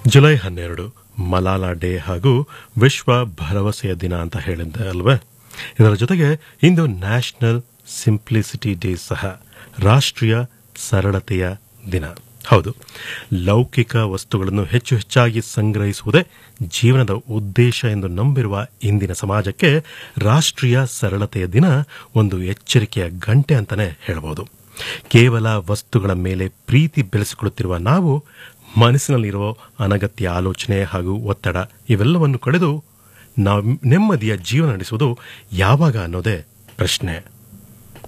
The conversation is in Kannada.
ಜುಲೈ ಹನ್ನೆರಡು ಮಲಾಲಾ ಡೇ ಹಾಗೂ ವಿಶ್ವ ಭರವಸೆಯ ದಿನ ಅಂತ ಹೇಳಿದ್ದೆ ಅಲ್ವೇ ಇದರ ಜೊತೆಗೆ ಇಂದು ನ್ಯಾಷನಲ್ ಸಿಂಪ್ಲಿಸಿಟಿ ಡೇ ಸಹ ರಾಷ್ಟ್ರೀಯ ಸರಳತೆಯ ದಿನ ಹೌದು ಲೌಕಿಕ ವಸ್ತುಗಳನ್ನು ಹೆಚ್ಚು ಹೆಚ್ಚಾಗಿ ಸಂಗ್ರಹಿಸುವುದೇ ಜೀವನದ ಉದ್ದೇಶ ಎಂದು ನಂಬಿರುವ ಇಂದಿನ ಸಮಾಜಕ್ಕೆ ರಾಷ್ಟ್ರೀಯ ಸರಳತೆಯ ದಿನ ಒಂದು ಎಚ್ಚರಿಕೆಯ ಗಂಟೆ ಅಂತಾನೆ ಹೇಳಬಹುದು ಕೇವಲ ವಸ್ತುಗಳ ಮೇಲೆ ಪ್ರೀತಿ ಬೆಳೆಸಿಕೊಳ್ಳುತ್ತಿರುವ ನಾವು ಮನಸ್ಸಿನಲ್ಲಿರುವ ಅನಗತ್ಯ ಆಲೋಚನೆ ಹಾಗೂ ಒತ್ತಡ ಇವೆಲ್ಲವನ್ನು ಕಳೆದು ನಾವು ನೆಮ್ಮದಿಯ ಜೀವನ ನಡೆಸುವುದು ಯಾವಾಗ ಅನ್ನೋದೇ ಪ್ರಶ್ನೆ